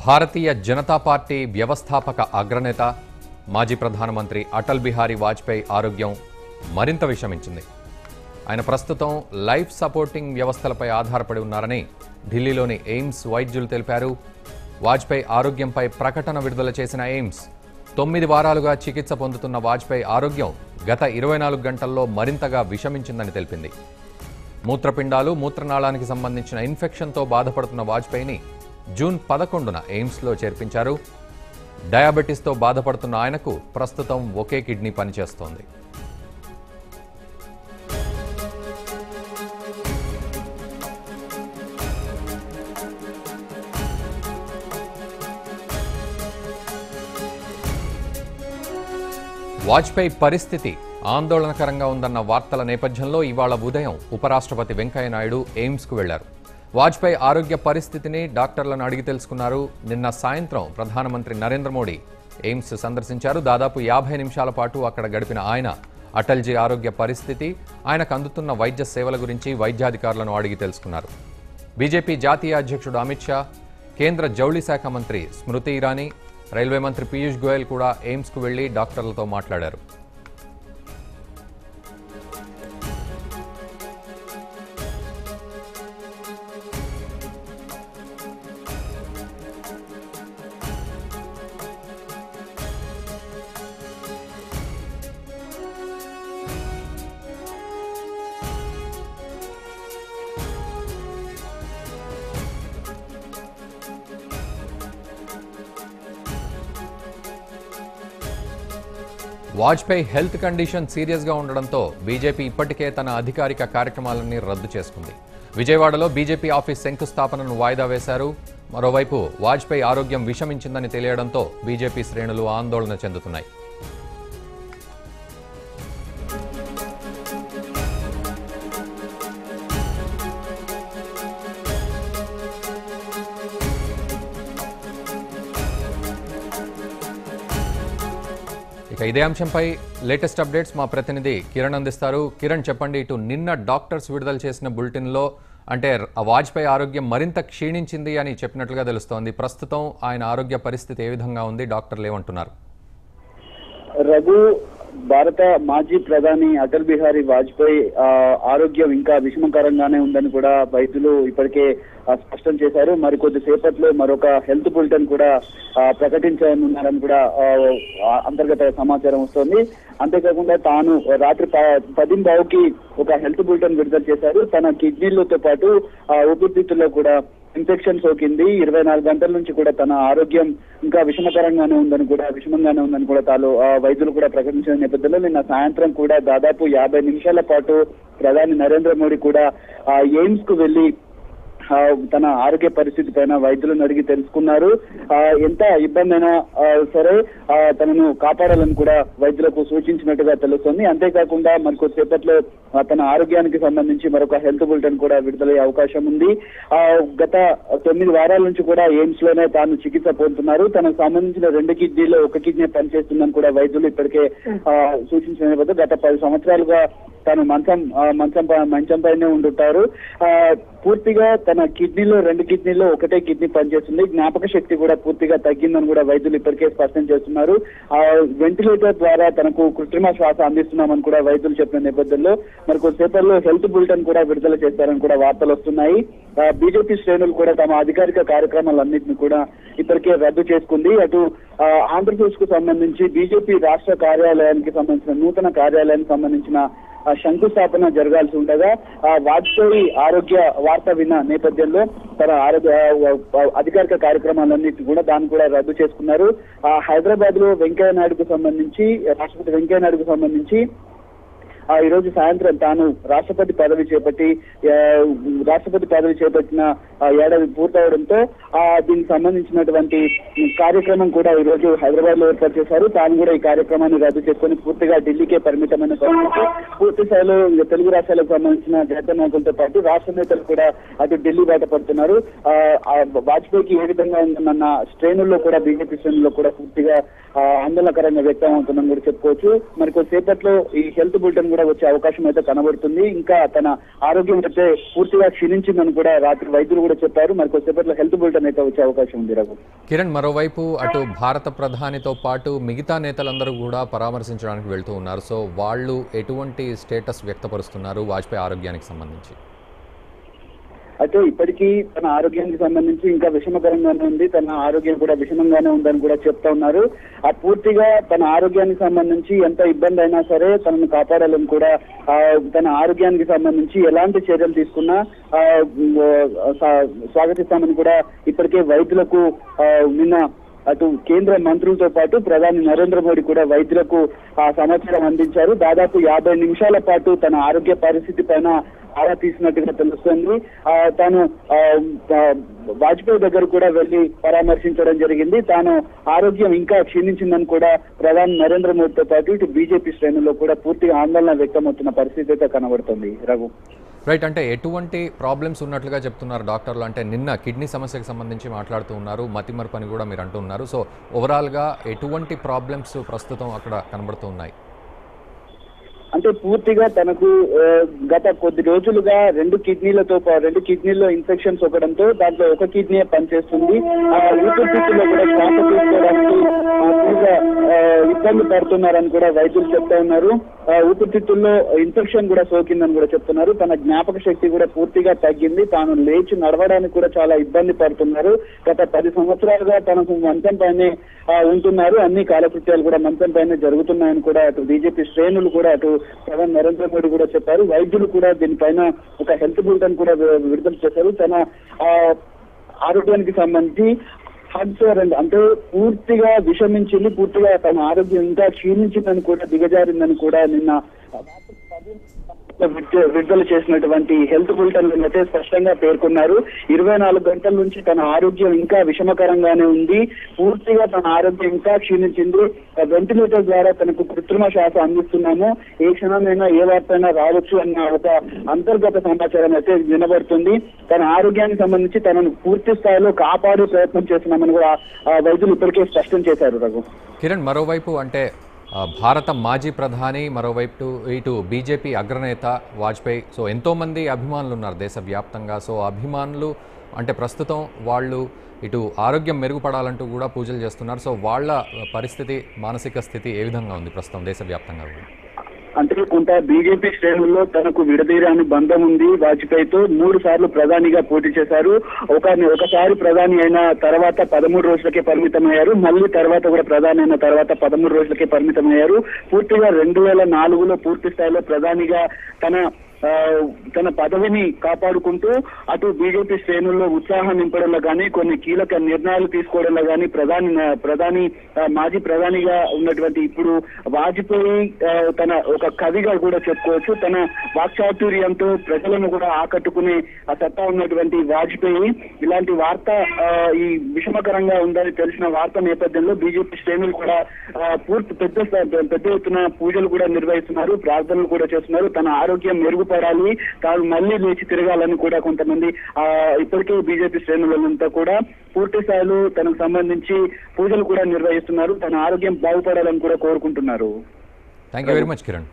భారతీయ Janata party వ్యవస్థాపక అగ్రనేత మాజీ ప్రధానమంత్రి అటల్ బిహారీ వాజ్పేయి ఆరోగ్యం మరింత విషమించింది ఆయన ప్రస్తుతం లైఫ్ సపోర్టింగ్ వ్యవస్థలపై ఆధారపడి ఉన్నారని ఢిల్లీలోని ఎయిమ్స్ వైద్యులు తెలిపారు వాజ్పేయి ఆరోగ్యంపై ప్రకటన విడుదల చేసిన ఎయిమ్స్ తొమ్మిది వారాలుగా చికిత్స పొందుతున్న వాజ్పేయి ఆరోగ్యం గత ఇరవై నాలుగు గంటల్లో మరింతగా విషమించిందని తెలిపింది మూత్రపిండాలు మూత్రనాళానికి సంబంధించిన ఇన్ఫెక్షన్తో బాధపడుతున్న వాజ్పేయిని జూన్ పదకొండున ఎయిమ్స్లో చేర్పించారు డయాబెటీస్తో బాధపడుతున్న ఆయనకు ప్రస్తుతం ఒకే కిడ్నీ పనిచేస్తోంది వాజ్పేయి పరిస్థితి ఆందోళనకరంగా ఉందన్న వార్తల నేపథ్యంలో ఇవాళ ఉదయం ఉపరాష్ట్రపతి వెంకయ్యనాయుడు ఎయిమ్స్కు వెళ్లారు వాజ్పేయి ఆరోగ్య పరిస్థితిని డాక్టర్లను అడిగి తెలుసుకున్నారు నిన్న సాయంత్రం ప్రధానమంత్రి నరేంద్ర మోడీ ఎయిమ్స్ సందర్శించారు దాదాపు యాభై నిమిషాల పాటు అక్కడ గడిపిన ఆయన అటల్జీ ఆరోగ్య పరిస్థితి ఆయనకు అందుతున్న వైద్య సేవల గురించి వైద్యాధికారులను అడిగి తెలుసుకున్నారు బీజేపీ జాతీయ అధ్యక్షుడు అమిత్ షా కేంద్ర జౌళి శాఖ మంత్రి స్మృతి ఇరానీ రైల్వే మంత్రి పీయూష్ గోయల్ కూడా ఎయిమ్స్కు వెళ్లి డాక్టర్లతో మాట్లాడారు వాజ్పేయి హెల్త్ కండిషన్ సీరియస్గా ఉండడంతో బీజేపీ ఇప్పటికే తన అధికారిక కార్యక్రమాలన్నీ రద్దు చేసుకుంది విజయవాడలో బీజేపీ ఆఫీస్ శంకుస్థాపనను వాయిదా వేశారు మరోవైపు వాజ్పేయి ఆరోగ్యం విషమించిందని తెలియడంతో బీజేపీ శ్రేణులు ఆందోళన చెందుతున్నాయి ఇక ఇదే అంశంపై లేటెస్ట్ అప్డేట్స్ మా ప్రతినిధి కిరణ్ అందిస్తారు కిరణ్ చెప్పండి ఇటు నిన్న డాక్టర్స్ విడుదల చేసిన బులెటిన్లో అంటే ఆ వాజ్పేయి ఆరోగ్యం మరింత క్షీణించింది అని చెప్పినట్లుగా తెలుస్తోంది ప్రస్తుతం ఆయన ఆరోగ్య పరిస్థితి ఏ విధంగా ఉంది డాక్టర్లు ఏమంటున్నారు రఘు భారత మాజీ ప్రధాని అటల్ బిహారీ వాజ్పేయి ఆ, ఆరోగ్యం ఇంకా విషమకరంగానే ఉందని కూడా వైద్యులు ఇప్పటికే ఆ, స్పష్టం చేశారు మరి కొద్ది సేపట్లో మరొక హెల్త్ బులెటిన్ కూడా ఆ, ప్రకటించనున్నారని కూడా ఆ, ఆ, అంతర్గత సమాచారం వస్తోంది అంతేకాకుండా తాను రాత్రి ప- పదింబావుకి ఒక హెల్త్ బులెటిన్ విడుదల చేశారు తన కిడ్నీలతో పాటు ఆ, ఊపిరితిత్తుల్లో కూడా ఇన్ఫెక్షన్ సోకింది ఇరవై నాలుగు గంటల నుంచి కూడా తన ఆరోగ్యం ఇంకా విషమకరంగానే ఉందని కూడా విషమంగానే ఉందని కూడా తాను ఆ, వైద్యులు కూడా ప్రకటించిన నేపథ్యంలో నిన్న సాయంత్రం కూడా దాదాపు యాభై నిమిషాల పాటు ప్రధాని నరేంద్ర మోడీ కూడా ఆ, ఎయిమ్స్ కు వెళ్లి ఆ, తన ఆరోగ్య పరిస్థితి పైన వైద్యులను అడిగి తెలుసుకున్నారు ఆ, ఎంత ఇబ్బంది అయినా ఆ, సరే ఆ, తనను కాపాడాలని కూడా వైద్యులకు సూచించినట్టుగా తెలుస్తోంది అంతేకాకుండా మరి కొద్దిసేపట్లో ఆ, తన ఆరోగ్యానికి సంబంధించి మరొక హెల్త్ బులెటిన్ కూడా విడుదలయ్యే అవకాశం ఉంది ఆ, గత తొమ్మిది వారాల నుంచి కూడా ఎయిమ్స్ లోనే తాను చికిత్స పొందుతున్నారు తనకు సంబంధించిన రెండు కిడ్నీలో ఒక కిడ్నీ పనిచేస్తుందని కూడా వైద్యులు ఇప్పటికే ఆ, సూచించిన నేపథ్యం గత పది సంవత్సరాలుగా తాను మంచం ఆ, మంచం పై- మంచం పైనే ఉండుంటారు ఆ, పూర్తిగా తన కిడ్నీలో రెండు కిడ్నీలో ఒకటే కిడ్నీ పనిచేస్తుంది జ్ఞాపక శక్తి కూడా పూర్తిగా తగ్గిందని కూడా వైద్యులు ఇప్పటికే స్పష్టం చేస్తున్నారు ఆ వెంటిలేటర్ ద్వారా తనకు కృత్రిమ శ్వాస అందిస్తున్నామని కూడా వైద్యులు చెప్పిన నేపథ్యంలో మరి కొద్దిసేపట్లో హెల్త్ బులెటిన్ కూడా విడుదల చేస్తారని కూడా వార్తలు వస్తున్నాయి ఆ, బీజేపీ శ్రేణులు కూడా తమ అధికారిక కార్యక్రమాలన్నింటినీ కూడా ఇప్పటికే రద్దు చేసుకుంది అటు ఆ, ఆంధ్రప్రదేశ్ కు సంబంధించి బీజేపీ రాష్ట్ర కార్యాలయానికి సంబంధించిన నూతన కార్యాలయానికి సంబంధించిన ఆ, శంకుస్థాపన జరగాల్సి ఉండగా ఆ, వాజ్పేయి ఆరోగ్య వార్త విన్న నేపథ్యంలో తన ఆరోగ్య ఆ, ఆ, అధికారిక కార్యక్రమాలన్నింటినీ కూడా దాన్ని కూడా రద్దు చేసుకున్నారు ఆ, హైదరాబాద్ లో వెంకయ్య నాయుడుకు సంబంధించి రాష్ట్రపతి వెంకయ్య నాయుడుకు సంబంధించి ఆ ఈ రోజు సాయంత్రం తాను రాష్ట్రపతి పదవి చేపట్టి ఆ, రాష్ట్రపతి పదవి చేపట్టిన ఆ, ఏడాది పూర్తవడంతో ఆ దీనికి సంబంధించినటువంటి కార్యక్రమం కూడా ఈ రోజు హైదరాబాద్ లో ఏర్పాటు చేశారు తాను కూడా ఈ కార్యక్రమాన్ని రద్దు చేసుకొని పూర్తిగా ఢిల్లీకే పరిమితమైన పరిస్థితి పూర్తి స్థాయిలో ఇక తెలుగు రాష్ట్రాలకు సంబంధించిన జాతీయ నాయకులతో పాటు రాష్ట్ర నేతలు కూడా అటు ఢిల్లీ బయట పడుతున్నారు ఆ, ఆ వాజ్పేయికి ఏ విధంగా ఉందన్న శ్రేణుల్లో కూడా బీజేపీ శ్రేణుల్లో కూడా పూర్తిగా ఆ, ఆందోళనకరంగా వ్యక్తం అవుతుందని కూడా చెప్పుకోవచ్చు మరి కొద్దిసేపట్లో ఈ హెల్త్ బులెటిన్ కూడా వచ్చే అవకాశం అయితే కనబడుతుంది ఇంకా తన ఆరోగ్యం అయితే పూర్తిగా క్షీణించిందని కూడా రాత్రి వైద్యులు కూడా చెప్పారు మరి కొద్దిసేపట్లో హెల్త్ బులెటిన్ అయితే వచ్చే అవకాశం ఉంది రఘు కిరణ్ మరోవైపు అటు భారత ప్రధానితో పాటు మిగతా నేతలందరూ కూడా పరామర్శించడానికి వెళ్తూ ఉన్నారు సో వాళ్ళు ఎటువంటి స్టేటస్ వ్యక్తపరుస్తున్నారు వాజ్పేయి ఆరోగ్యానికి సంబంధించి అయితే ఇప్పటికీ తన ఆరోగ్యానికి సంబంధించి ఇంకా విషమకరంగానే ఉంది తన ఆరోగ్యం కూడా విషమంగానే ఉందని కూడా చెప్తా ఉన్నారు ఆ పూర్తిగా తన ఆరోగ్యానికి సంబంధించి ఎంత ఇబ్బంది అయినా సరే తనను కాపాడాలని కూడా ఆ, తన ఆరోగ్యానికి సంబంధించి ఎలాంటి చర్యలు తీసుకున్నా ఆ, ఉమ్, సా- స్వాగతిస్తామని కూడా ఇప్పటికే వైద్యులకు ఆ, నిన్న అటు కేంద్ర మంత్రులతో పాటు ప్రధాని నరేంద్ర మోడీ కూడా వైద్యులకు ఆ సమాచారం అందించారు దాదాపు యాభై నిమిషాల పాటు తన ఆరోగ్య పరిస్థితి పైన ఆరా తీసినట్టుగా తెలుస్తుంది ఆ, తాను ఆ, ఆ, వాజ్పేయి దగ్గర కూడా వెళ్లి పరామర్శించడం జరిగింది తాను ఆరోగ్యం ఇంకా క్షీణించిందని కూడా ప్రధాని నరేంద్ర మోడీతో పాటు ఇటు బీజేపీ శ్రేణుల్లో కూడా పూర్తిగా ఆందోళన వ్యక్తమవుతున్న పరిస్థితి అయితే కనబడుతుంది రఘు రైట్ అంటే ఎటువంటి ప్రాబ్లమ్స్ ఉన్నట్లుగా చెప్తున్నారు డాక్టర్లు అంటే నిన్న కిడ్నీ సమస్యకు సంబంధించి మాట్లాడుతూ ఉన్నారు మతిమరుపు అని కూడా మీరు అంటున్నారు సో ఓవరాల్గా ఎటువంటి ప్రాబ్లమ్స్ ప్రస్తుతం అక్కడ కనబడుతూ ఉన్నాయి అంటే పూర్తిగా తనకు ఆ, గత కొద్ది రోజులుగా రెండు కిడ్నీలతో పా- రెండు కిడ్నీల్లో ఇన్ఫెక్షన్స్ ఒకడంతో దాంట్లో ఒక కిడ్నీ పనిచేస్తుంది ఆ ఊపిరితిత్తుల్లో కూడా శ్వాస తీసుకోవడానికి ఆ, తీవ్ర ఆ, ఇబ్బంది పడుతున్నారని కూడా వైద్యులు చెప్తా ఉన్నారు ఆ, ఊపిరితిత్తుల్లో ఇన్ఫెక్షన్ కూడా సోకిందని కూడా చెప్తున్నారు తన జ్ఞాపక శక్తి కూడా పూర్తిగా తగ్గింది తాను లేచి నడవడానికి కూడా చాలా ఇబ్బంది పడుతున్నారు గత పది సంవత్సరాలుగా తనకు మంచం పైనే ఆ, ఉంటున్నారు అన్ని కాలకృత్యాలు కూడా మంచం పైన జరుగుతున్నాయని కూడా అటు బీజేపీ శ్రేణులు కూడా అటు ప్రధాని నరేంద్ర మోడీ కూడా చెప్పారు వైద్యులు కూడా దీనిపైన ఒక హెల్త్ బులెటిన్ కూడా వి- విడుదల చేశారు తన ఆ, ఆరోగ్యానికి సంబంధించి హార్ట్ఫేర్ అండ్ అంటే పూర్తిగా విషమించింది పూర్తిగా తన ఆరోగ్యం ఇంకా క్షీణించిందని కూడా దిగజారిందని కూడా నిన్న విడుదల- విడుదల చేసినటువంటి హెల్త్ బులెటిన్ అయితే స్పష్టంగా పేర్కొన్నారు ఇరవై నాలుగు గంటల నుంచి తన ఆరోగ్యం ఇంకా విషమకరంగానే ఉంది పూర్తిగా తన ఆరోగ్యం ఇంకా క్షీణించింది వెంటిలేటర్ ద్వారా తనకు కృత్రిమ శ్వాస అందిస్తున్నాము ఏ క్షణమైనా ఏ వార్త అయినా రావచ్చు అన్న ఒక అంతర్గత సమాచారం అయితే వినబడుతుంది తన ఆరోగ్యానికి సంబంధించి తనను పూర్తి స్థాయిలో కాపాడే ప్రయత్నం చేస్తున్నామని కూడా ఆ వైద్యులు ఇప్పటికే స్పష్టం చేశారు రఘు కిరణ్ మరోవైపు అంటే ఆ, భారత మాజీ ప్రధాని మరోవైపు ఇటు బీజేపీ అగ్రనేత వాజ్పేయి సో ఎంతోమంది అభిమానులు ఉన్నారు దేశవ్యాప్తంగా సో అభిమానులు అంటే ప్రస్తుతం వాళ్ళు ఇటు ఆరోగ్యం మెరుగుపడాలంటూ కూడా పూజలు చేస్తున్నారు సో వాళ్ళ పరిస్థితి మానసిక స్థితి ఏ విధంగా ఉంది ప్రస్తుతం దేశవ్యాప్తంగా కూడా అంటే కొంత బీజేపీ శ్రేణుల్లో తనకు విడదీరాని బంధం ఉంది వాజ్పేయితో మూడు సార్లు ప్రధానిగా పోటీ చేశారు ఒక ఒకసారి ప్రధాని అయిన తర్వాత పదమూడు రోజులకే పరిమితమయ్యారు మళ్ళీ తర్వాత కూడా ప్రధాని అయిన తర్వాత పదమూడు రోజులకే పరిమితమయ్యారు పూర్తిగా రెండు వేల నాలుగులో పూర్తి స్థాయిలో ప్రధానిగా తన ఆ, తన పదవిని కాపాడుకుంటూ అటు బీజేపీ శ్రేణుల్లో ఉత్సాహం నింపడంలో కానీ కొన్ని కీలక నిర్ణయాలు తీసుకోవడంలో కానీ ప్రధాని ప్రధాని ఆ, మాజీ ప్రధానిగా ఉన్నటువంటి ఇప్పుడు వాజ్పేయి ఆ, తన ఒక కవిగా కూడా చెప్పుకోవచ్చు తన వాక్చాతుర్యంతో ప్రజలను కూడా ఆకట్టుకునే ఆ సత్తా ఉన్నటువంటి వాజ్పేయి ఇలాంటి వార్త ఆ, ఈ విషమకరంగా ఉందని తెలిసిన వార్త నేపథ్యంలో బీజేపీ శ్రేణులు కూడా ఆ, పూర్తి పెద్ద స్థా- పెద్ద ఎత్తున పూజలు కూడా నిర్వహిస్తున్నారు ప్రార్థనలు కూడా చేస్తున్నారు తన ఆరోగ్యం మెరుగుపడాలి తాను మళ్ళీ లేచి తిరగాలని కూడా కొంతమంది ఆ ఇప్పటికే బీజేపీ శ్రేణులంతా కూడా పూర్తి స్థాయిలో తనకు సంబంధించి పూజలు కూడా నిర్వహిస్తున్నారు తన ఆరోగ్యం బాగుపడాలని కూడా కోరుకుంటున్నారు thank you very much Kiran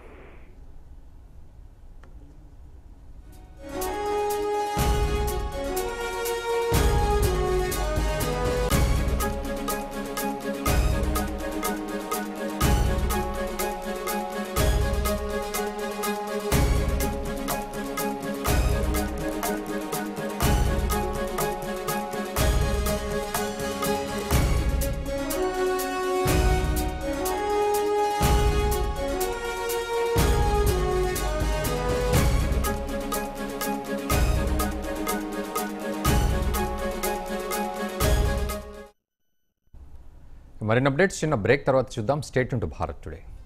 మరిన్ని అప్డేట్స్ చిన్న బ్రేక్ తర్వాత చూద్దాం స్టేట్ టు భారత్ టుడే